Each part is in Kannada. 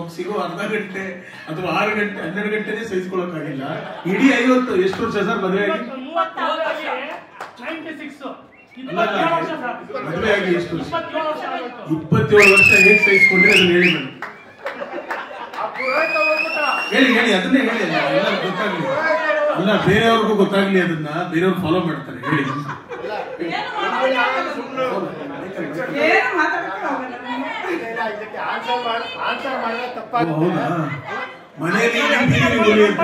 ಸಿಗೋ ಅರ್ಧ ಗಂಟೆ ಅಥವಾ ಆರು ಗಂಟೆ ಹನ್ನೆರಡು ಗಂಟೆನೇ ಸಹಿಸ್ಕೊಳಕ್ಕಾಗಿಲ್ಲ ಇಡೀ ಐವತ್ತು ಎಷ್ಟು ವರ್ಷ ಸರ್ ಮದುವೆ ಆಗಿ ನೈಂಟಿ ಸಿಕ್ಸ್ ಅಲ್ಲ, ಅಲ್ಲ, ವರ್ಷ ಸರ್ ಮದುವೆ ಆಗಿ ಎಷ್ಟು ವರ್ಷ ಇಪ್ಪತ್ತೇಳು ವರ್ಷ ಆಗೋಯ್ತು ಇಪ್ಪತ್ತೇಳು ವರ್ಷ ಹೇಗೆ ಸಹಿಸ್ಕೊಂಡ್ರೆ ಅದನ್ನ ಹೇಳಿ ಮೇಡಮ್ ಹೇಳಿ ಹೇಳಿ ಅದನ್ನೇ ಹೇಳಿ ಅಲ್ಲ ಎಲ್ಲರಿಗೂ ಗೊತ್ತಾಗ್ಲಿ ಅಲ್ಲ ಬೇರೆಯವ್ರಿಗೂ ಗೊತ್ತಾಗ್ಲಿ ಅದನ್ನ ಬೇರೆಯವ್ರು ಫಾಲೋ ಮಾಡ್ತಾರೆ ಹೇಳಿ ಏನು ಮಾತಾಡಕ್ಕೆ ಹೋಗಲ್ಲ ನಾನು. ಇದಕ್ಕೆ ಆನ್ಸರ್ ಮಾಡಿ ಆನ್ಸರ್ ಮಾಡಿದ್ರೆ ಓ, ತಪ್ಪಾಗುತ್ತೆ ಹೌದಾ ಮನೆಯಲ್ಲಿ ನಿಂತಿದ್ದೀರಿ ಹುಲಿ ಅಂತ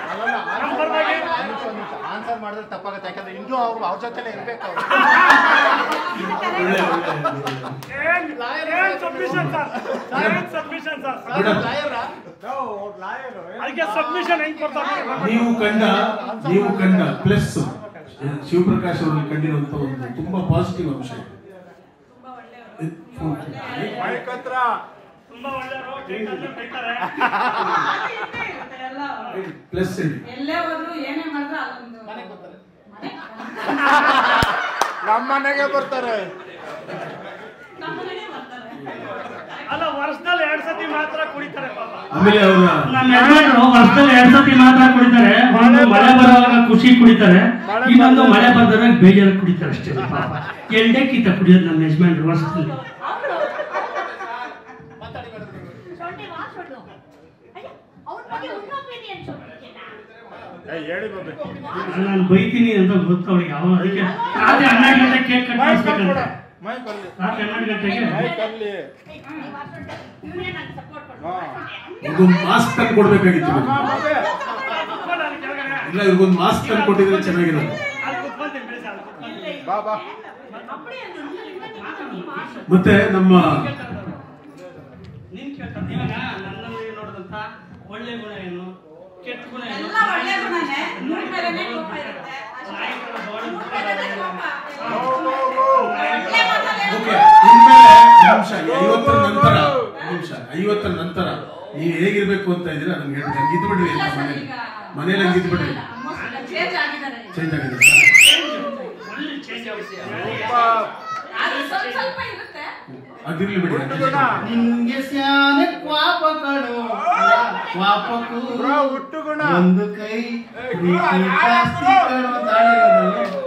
ಆನ್ಸರ್ ಮಾಡಿದ್ರೆ ತಪ್ಪಾಗುತ್ತೆ ಯಾಕಂದ್ರೆ ಇನ್ನೂ ಅವ್ರು ಅವ್ರ ಜೊತೆಲೆ ಇರ್ಬೇಕು ಅವ್ರು ಒಳ್ಳೆ ಒಳ್ಳೆ ಏನ್ ಸಬ್ಮಿಷನ್ ಸರ್ ಏನ್ ಸಬ್ಮಿಷನ್ ಸರ್ ಮೇಡಮ್ ಅದಕ್ಕೆ ಸಬ್ಮಿಷನ್ ಹೆಂಗ್ ಕೊಡ್ತಾರೆ ನೀವು ಕಂಡ ನೀವು ಕಂಡ ಪ್ಲಸ್ ಶಿವಪ್ರಕಾಶ್ ಅವರಲ್ಲಿ ಕಂಡಿರುವಂತ ಒಂದು ತುಂಬಾ ಪಾಸಿಟಿವ್ ಅಂಶ ಇದೆ. ತುಂಬಾ ಒಳ್ಳೆಯವರು ಕೇಳಿದ್ರೆ ಬೈತಾರೆ ಹಾಗೆ ಇದ್ದೇ ಇರುತ್ತೆ ಎಲ್ಲ. ಪ್ಲಸ್ ಹೇಳಿ ಎಲ್ಲೇ ಹೋದ್ರು ಏನೇ ಮಾಡಿದ್ರು ಅದೊಂದು ಮನೆಗ್ ಬರ್ತಾರೆ. ಮನೆ? ನಮ್ಮ ಮನೆಗೆ ಬರ್ತಾರೆ ನಮ್ಮ ಮನೆಗೆ ಬರ್ತಾರೆ ಅಲ್ಲ ವರ್ಷದಲ್ಲಿ ಎರಡ್ ಸತಿ ಮಾತ್ರ ಕುಡಿತಾರೆ ಪಾಪ ಆಮೇಲೆ ಅವರ ನಮ್ಮ ಯಜಮಾನರು ವರ್ಷದಲ್ಲಿ ಎರಡ್ ಸತಿ ಮಾತ್ರ ಕುಡಿತಾರೆ ಒಂದು ಮಳೆ ಬರುವಾಗ ಖುಷಿ ಕುಡಿತಾರೆ ಇನ್ನೊಂದು ಮಳೆ ಬಂದಾಗ ಬೇಜಾರು ಕುಡಿತಾರೆ ಅಷ್ಟೇ ಪಾಪ ಎಂಟೇ ಕಿತ್ತ ಕುಡಿಯೋದು ನಮ್ಮ ಯಜಮಾನರು ವರ್ಷದಲ್ಲಿ ಮಾತಾಡಿ ಮೇಡಮ್ ನೀವು. ಸೊಂಟಿ ಮಾತಾಡು ಅಯ್ಯ ಅವ್ರ ಬಗ್ಗೆ ಒಂದು ಒಪಿನಿಯನ್ சொல்றீங்களா ನಾನು ಬೈತೀನಿ ಅಂತ ಗೊತ್ತು ಅವ್ರಿಗೆ ಯಾವ ಅದಕ್ಕೆ ರಾತ್ರಿ ಹನ್ನೆರಡು ಗಂಟೆ ಕೇಕ್ ಕಟ್ ಮಾಡಿಸ್ಬೇಕಂತ ರಾತ್ರಿ ಹನ್ನೆರಡು ಗಂಟೆಗೆ நீ வாசோட இவனே நான் சப்போர்ட் பண்ணுவேன் ಒಂದು ಮಾಸ್ಕ್ ತಂದು ಕೊಡ್ಬೇಕಾಗಿತ್ತು ಇವ್ರಿಗೆ. ಕುತ್ಕೊಂಡು ಅಲ್ಲಿ ಕೆಳಗಡೆ ಇಲ್ಲ ಇವ್ರಿಗೊಂದು ಮಾಸ್ಕ್ ತಂದು ಕೊಟ್ಟಿದ್ರೆ ಚೆನ್ನಾಗಿರೋದು ಅಲ್ಲಿ ಕುತ್ಕೊಂತೀನಿ ಬಿಡಿ ಸರ್ ಅಲ್ಲಿ ಕುತ್ಕೊಂತೀನಿ. ಬಾ ಬಾ அப்படியே அந்த நீ ಮಾಡು. ಮತ್ತೆ ನಮ್ಮ ನೀನ್ ಕೇಳ್ತಾರೆ ಇವಾಗ ನನ್ನಲ್ಲಿ ನೋಡಿದಂತ ಒಳ್ಳೆ ಗುಣ ಏನು ಕೆಟ್ಟ ಗುಣ ಏನು ಎಲ್ಲ ಒಳ್ಳೆ ಗುಣನೇ ನೂರ್ ಮೇಲೆನೆ ಕೋಪ ಇರುತ್ತೆ ಅಷ್ಟೇ. ನೂರ್ ಮೇಲೆನೆ ಕೋಪ ಒಳ್ಳೆ ಮಾತಲ್ಲೇ ಓಕೆ ಇನ್ಮೇಲೆ ನಿಮಿಷ ಐವತ್ತರ ನಂತರ ನಿಮಿಷ ಐವತ್ತರ ನಂತರ ನೀವು ಹೇಗಿರ್ಬೇಕು ಅಂತ ಇದ್ರೆ ಅದನ್ನ ಹೇಳಿ ಹಂಗೆ ಇದ್ಬಿಡ್ರಿ ಇಲ್ಲ ಸರ್, ಮನೇಲಿ ಈಗ ಮನೇಲಿ ಹಂಗೆ ಇದ್ಬಿಡ್ರಿ ಚೇಂಜ್ ಆಗಿದ್ದಾರೆ ಚೇಂಜ್ ಆಗಿದೆ ಒಳ್ಳೆ ಚೇಂಜ್ ಆಗುತ್ತೆ ಅದು ಸ್ವಲ್ಪ ಸ್ವಲ್ಪ ಇರುತ್ತೆ ಅದಿರ್ಲಿ ಬಿಡಿ adjust ಮಾಡಿ. ನಿಂಗೆ ಸ್ಯಾನೆ ಕ್ವಾಪ ಕಣು ಕ್ವಾಪಕ್ಕೂ ಹುಟ್ಟು ಗುಣ ಒಂದು ಕೈ ಪ್ರೀತಿ ಜಾಸ್ತಿ ಕಣು ತಾಳಿರೋದು